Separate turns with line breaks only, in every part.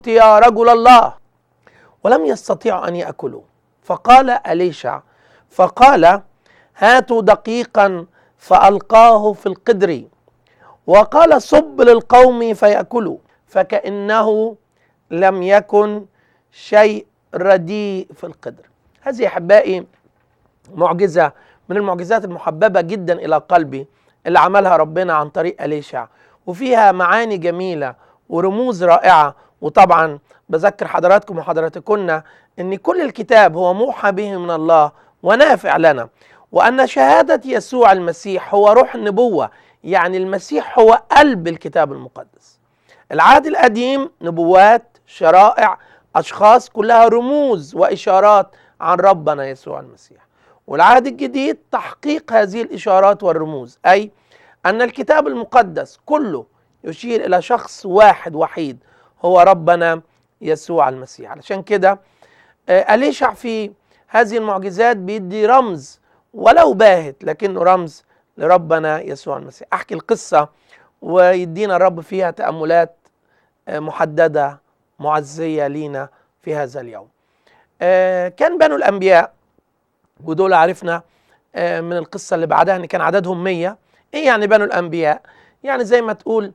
يا رجل الله ولم يستطيعوا ان ياكلوا فقال اليشع فقال هاتوا دقيقا فالقاه في القدر وقال صب للقوم فياكلوا فكانه لم يكن شيء رديء في القدر هذه احبائي معجزه من المعجزات المحببه جدا الى قلبي اللي عملها ربنا عن طريق اليشع وفيها معاني جميله ورموز رائعه وطبعا بذكر حضراتكم وحضراتكن ان كل الكتاب هو موحى به من الله ونافع لنا وان شهاده يسوع المسيح هو روح النبوه يعني المسيح هو قلب الكتاب المقدس العهد القديم نبوات شرائع اشخاص كلها رموز واشارات عن ربنا يسوع المسيح والعهد الجديد تحقيق هذه الاشارات والرموز اي ان الكتاب المقدس كله يشير الى شخص واحد وحيد هو ربنا يسوع المسيح علشان كده أليشع في هذه المعجزات بيدي رمز ولو باهت لكنه رمز لربنا يسوع المسيح احكي القصه ويدينا الرب فيها تاملات محدده معزيه لينا في هذا اليوم كان بنو الانبياء ودول عرفنا من القصه اللي بعدها ان كان عددهم مية ايه يعني بنو الانبياء يعني زي ما تقول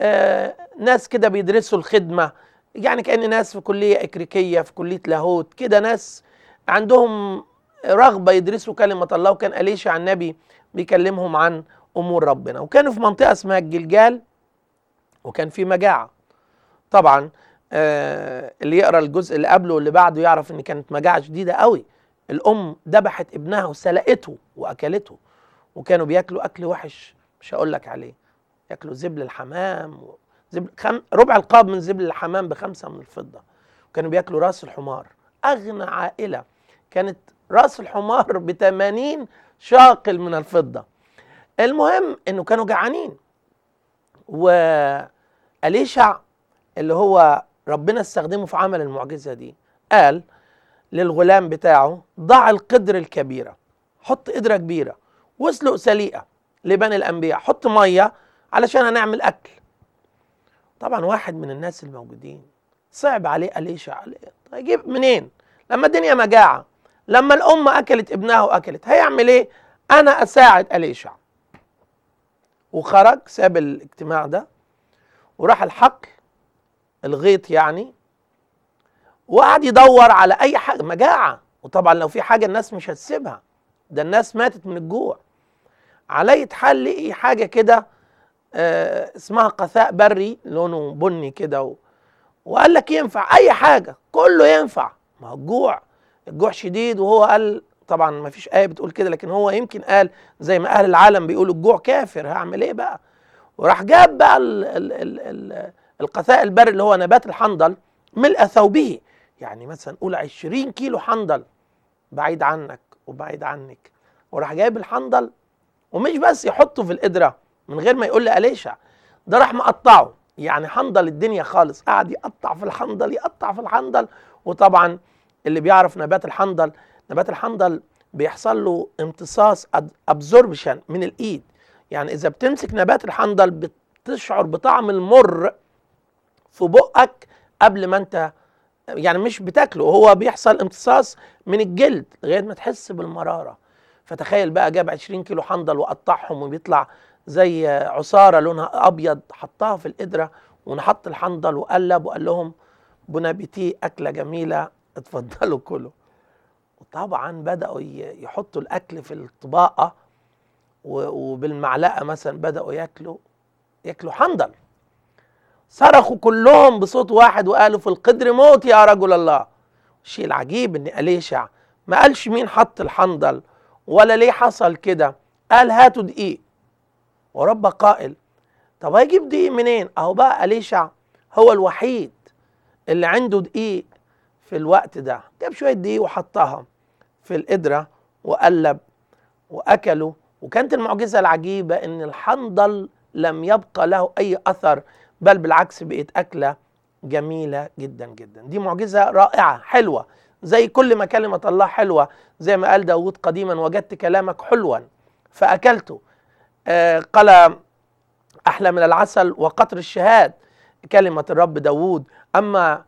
ناس كده بيدرسوا الخدمه يعني كان ناس في كليه اكريكيه في كليه لاهوت كده ناس عندهم رغبه يدرسوا كلمه الله وكان اليشع النبي بيكلمهم عن امور ربنا وكانوا في منطقه اسمها الجلجال وكان في مجاعه طبعا آه اللي يقرا الجزء اللي قبله واللي بعده يعرف ان كانت مجاعه شديده قوي الام ذبحت ابنها وسلقته واكلته وكانوا بياكلوا اكل وحش مش هقول لك عليه ياكلوا زبل الحمام زبل خم... ربع القاب من زبل الحمام بخمسه من الفضه وكانوا بياكلوا راس الحمار اغنى عائله كانت راس الحمار ب 80 شاقل من الفضه المهم انه كانوا جعانين وأليشع اللي هو ربنا استخدمه في عمل المعجزه دي قال للغلام بتاعه ضع القدر الكبيره حط قدره كبيره واسلق سليقه لبني الانبياء حط ميه علشان هنعمل اكل طبعا واحد من الناس الموجودين صعب عليه أليشع عليه هيجيب منين لما الدنيا مجاعه لما الام اكلت ابنها واكلت هيعمل ايه انا اساعد أليشع وخرج ساب الاجتماع ده وراح الحقل الغيط يعني وقعد يدور على اي حاجه مجاعه وطبعا لو في حاجه الناس مش هتسيبها ده الناس ماتت من الجوع على حال لقي حاجه كده آه اسمها قثاء بري لونه بني كده و... وقال لك ينفع اي حاجه كله ينفع ما هو الجوع الجوع شديد وهو قال طبعا ما فيش ايه بتقول كده لكن هو يمكن قال زي ما اهل العالم بيقولوا الجوع كافر هعمل ايه بقى وراح جاب بقى ال ال ال ال القثاء البري اللي هو نبات الحنظل ملء ثوبه يعني مثلا قول 20 كيلو حنظل بعيد عنك وبعيد عنك وراح جايب الحنظل ومش بس يحطه في القدره من غير ما يقول لي أليشع ده راح مقطعه يعني حنظل الدنيا خالص قعد يقطع في الحنظل يقطع في الحنظل وطبعا اللي بيعرف نبات الحنظل نبات الحنظل بيحصل له امتصاص ابزوربشن من الايد يعني اذا بتمسك نبات الحنظل بتشعر بطعم المر في بقك قبل ما انت يعني مش بتاكله هو بيحصل امتصاص من الجلد لغايه ما تحس بالمراره فتخيل بقى جاب 20 كيلو حنظل وقطعهم وبيطلع زي عصاره لونها ابيض حطها في القدره ونحط الحنظل وقلب وقال لهم بونابيتي اكله جميله اتفضلوا كلوا وطبعا بداوا يحطوا الاكل في الطباقه وبالمعلقه مثلا بداوا ياكلوا ياكلوا حنظل صرخوا كلهم بصوت واحد وقالوا في القدر موت يا رجل الله الشيء العجيب ان اليشع ما قالش مين حط الحنظل ولا ليه حصل كده قال هاتوا دقيق ورب قائل طب هيجيب دقيق منين اهو بقى اليشع هو الوحيد اللي عنده دقيق في الوقت ده جاب شويه دقيق وحطها في القدره وقلب واكلوا وكانت المعجزه العجيبه ان الحنظل لم يبقى له اي اثر بل بالعكس بقت اكله جميله جدا جدا دي معجزه رائعه حلوه زي كل ما كلمه الله حلوه زي ما قال داود قديما وجدت كلامك حلوا فاكلته آه قال احلى من العسل وقطر الشهاد كلمه الرب داود اما